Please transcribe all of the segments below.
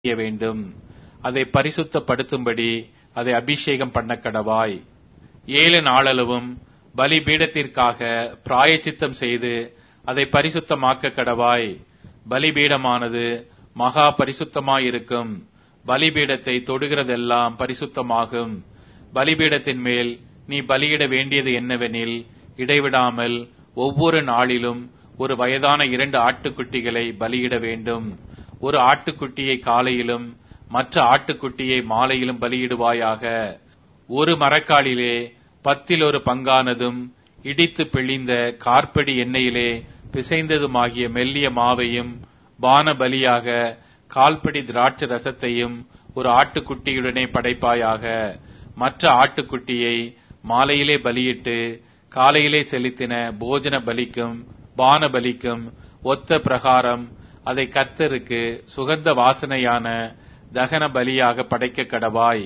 செய்ய வேண்டும் அதை பரிசுத்தப்படுத்தும்படி அதை அபிஷேகம் பண்ண கடவாய் ஏழு நாளளவும் பலிபீடத்திற்காக பிராயச்சித்தம் செய்து அதை பரிசுத்தமாக்க கடவாய் பலிபீடமானது மகா பரிசுத்தமாயிருக்கும் பலிபீடத்தை தொடுகிறதெல்லாம் பரிசுத்தமாகும் பலிபீடத்தின் மேல் நீ பலியிட வேண்டியது என்னவெனில் இடைவிடாமல் ஒவ்வொரு நாளிலும் ஒரு வயதான இரண்டு ஆட்டுக்குட்டிகளை பலியிட வேண்டும் ஒரு ஆட்டுக்குட்டியை காலையிலும் மற்ற ஆட்டுக்குட்டியை மாலையிலும் பலியிடுவாயாக ஒரு மரக்காலிலே பத்தில் ஒரு பங்கானதும் இடித்து பிழிந்த கார்படி எண்ணெயிலே பிசைந்ததுமாகிய மெல்லிய மாவையும் பான பலியாக கால்படி திராட்சை ரசத்தையும் ஒரு ஆட்டுக்குட்டியுடனே படைப்பாயாக மற்ற ஆட்டுக்குட்டியை மாலையிலே பலியிட்டு காலையிலே செலுத்தின போஜன பலிக்கும் பான பலிக்கும் ஒத்த பிரகாரம் அதை கர்த்தருக்கு சுகந்த வாசனையான தகன பலியாக படைக்க கடவாய்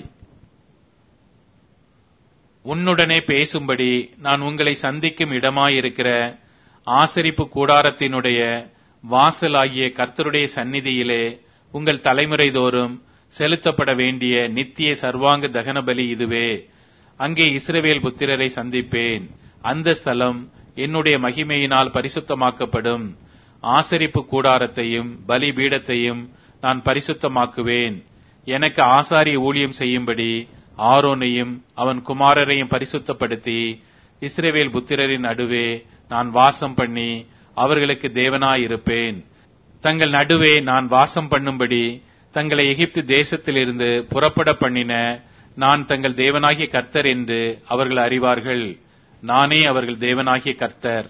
உன்னுடனே பேசும்படி நான் உங்களை சந்திக்கும் இடமாயிருக்கிற ஆசரிப்பு கூடாரத்தினுடைய வாசலாகிய கர்த்தருடைய சந்நிதியிலே உங்கள் தலைமுறை தோறும் செலுத்தப்பட வேண்டிய நித்திய சர்வாங்க தகன பலி இதுவே அங்கே இஸ்ரவேல் புத்திரரை சந்திப்பேன் அந்த ஸ்தலம் என்னுடைய மகிமையினால் பரிசுத்தமாக்கப்படும் ஆசரிப்பு கூடாரத்தையும் பலி பீடத்தையும் நான் பரிசுத்தமாக்குவேன் எனக்கு ஆசாரிய ஊழியம் செய்யும்படி ஆரோனையும் அவன் குமாரரையும் பரிசுத்தப்படுத்தி இஸ்ரவேல் புத்திரரின் நடுவே நான் வாசம் பண்ணி அவர்களுக்கு தேவனாயிருப்பேன் தங்கள் நடுவே நான் வாசம் பண்ணும்படி தங்களை எகிப்து தேசத்திலிருந்து புறப்பட பண்ணின நான் தங்கள் தேவனாகிய கர்த்தர் என்று அவர்கள் அறிவார்கள் நானே அவர்கள் தேவனாகிய கர்த்தர்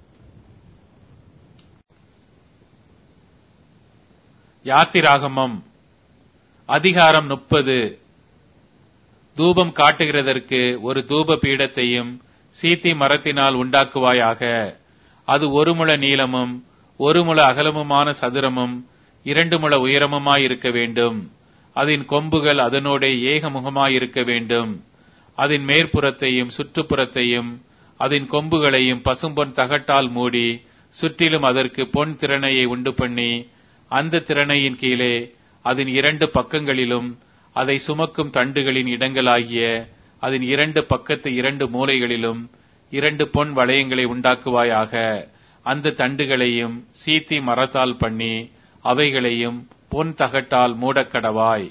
யாத்திராகமம் அதிகாரம் முப்பது தூபம் காட்டுகிறதற்கு ஒரு தூப பீடத்தையும் சீத்தி மரத்தினால் உண்டாக்குவாயாக அது ஒரு முழ நீளமும் ஒரு முழ அகலமுமான சதுரமும் இரண்டு முழ உயரமுமாயிருக்க வேண்டும் அதன் கொம்புகள் அதனோட ஏகமுகமாயிருக்க வேண்டும் அதன் மேற்புறத்தையும் சுற்றுப்புறத்தையும் அதன் கொம்புகளையும் பசும்பொன் தகட்டால் மூடி சுற்றிலும் அதற்கு பொன் திறனையை உண்டு பண்ணி அந்த திறனையின் கீழே அதன் இரண்டு பக்கங்களிலும் அதை சுமக்கும் தண்டுகளின் இடங்களாகிய அதன் இரண்டு பக்கத்து இரண்டு மூலைகளிலும் இரண்டு பொன் வளையங்களை உண்டாக்குவாயாக அந்த தண்டுகளையும் சீத்தி மரத்தால் பண்ணி அவைகளையும் பொன் தகட்டால் மூடக்கடவாய்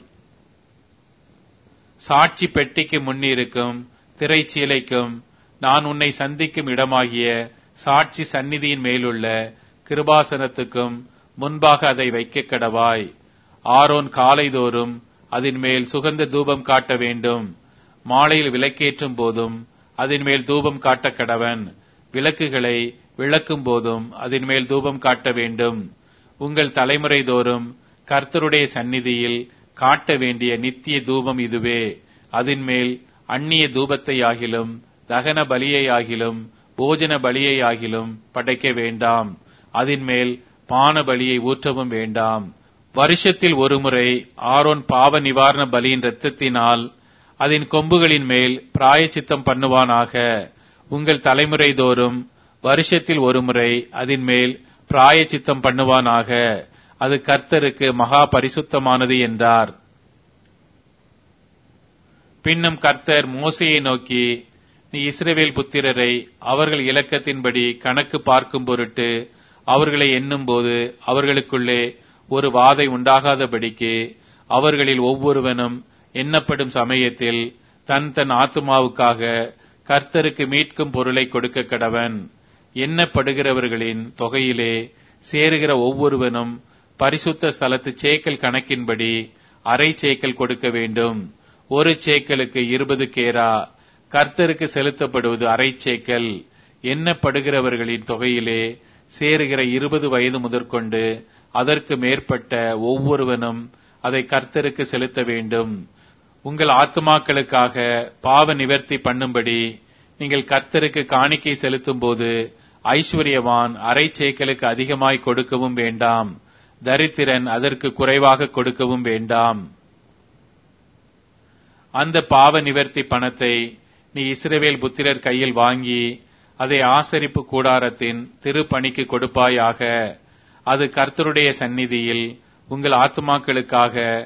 சாட்சி பெட்டிக்கு முன்னிருக்கும் திரைச்சீலைக்கும் நான் உன்னை சந்திக்கும் இடமாகிய சாட்சி சந்நிதியின் மேலுள்ள கிருபாசனத்துக்கும் முன்பாக அதை வைக்க கடவாய் ஆரோன் காலைதோறும் அதன் மேல் சுகந்த தூபம் காட்ட வேண்டும் மாலையில் விளக்கேற்றும் போதும் அதன் மேல் தூபம் காட்ட கடவன் விளக்குகளை விளக்கும் போதும் அதன் மேல் தூபம் காட்ட வேண்டும் உங்கள் தலைமுறை தோறும் கர்த்தருடைய சந்நிதியில் காட்ட வேண்டிய நித்திய தூபம் இதுவே அதன் மேல் அந்நிய தூபத்தை ஆகிலும் தகன பலியை ஆகிலும் போஜன பலியை ஆகிலும் படைக்க வேண்டாம் அதன் மேல் பான பலியை ஊற்றவும் வேண்டாம் வருஷத்தில் ஒருமுறை ஆரோன் பாவ நிவாரண பலியின் இரத்தத்தினால் அதன் கொம்புகளின் மேல் பிராயச்சித்தம் பண்ணுவானாக உங்கள் தலைமுறை தோறும் வருஷத்தில் ஒருமுறை அதன் மேல் பிராயச்சித்தம் பண்ணுவானாக அது கர்த்தருக்கு மகா பரிசுத்தமானது என்றார் பின்னும் கர்த்தர் மோசையை நோக்கி நீ இஸ்ரவேல் புத்திரரை அவர்கள் இலக்கத்தின்படி கணக்கு பார்க்கும் பொருட்டு அவர்களை எண்ணும்போது அவர்களுக்குள்ளே ஒரு வாதை உண்டாகாதபடிக்கு அவர்களில் ஒவ்வொருவனும் எண்ணப்படும் சமயத்தில் தன் தன் ஆத்மாவுக்காக கர்த்தருக்கு மீட்கும் பொருளை கொடுக்க கடவன் எண்ணப்படுகிறவர்களின் தொகையிலே சேருகிற ஒவ்வொருவனும் பரிசுத்த ஸ்தலத்து சேக்கல் கணக்கின்படி அரை சேக்கல் கொடுக்க வேண்டும் ஒரு சேக்கலுக்கு இருபது கேரா கர்த்தருக்கு செலுத்தப்படுவது அரை சேக்கல் எண்ணப்படுகிறவர்களின் தொகையிலே சேருகிற இருபது வயது முதற்கொண்டு அதற்கு மேற்பட்ட ஒவ்வொருவனும் அதை கர்த்தருக்கு செலுத்த வேண்டும் உங்கள் ஆத்மாக்களுக்காக பாவ நிவர்த்தி பண்ணும்படி நீங்கள் கர்த்தருக்கு காணிக்கை செலுத்தும் போது ஐஸ்வர்யவான் அரை சேக்கலுக்கு அதிகமாய் கொடுக்கவும் வேண்டாம் தரித்திரன் அதற்கு குறைவாக கொடுக்கவும் வேண்டாம் அந்த பாவ நிவர்த்தி பணத்தை நீ இஸ்ரவேல் புத்திரர் கையில் வாங்கி அதை ஆசரிப்பு கூடாரத்தின் திருப்பணிக்கு கொடுப்பாயாக அது கர்த்தருடைய சந்நிதியில் உங்கள் ஆத்துமாக்களுக்காக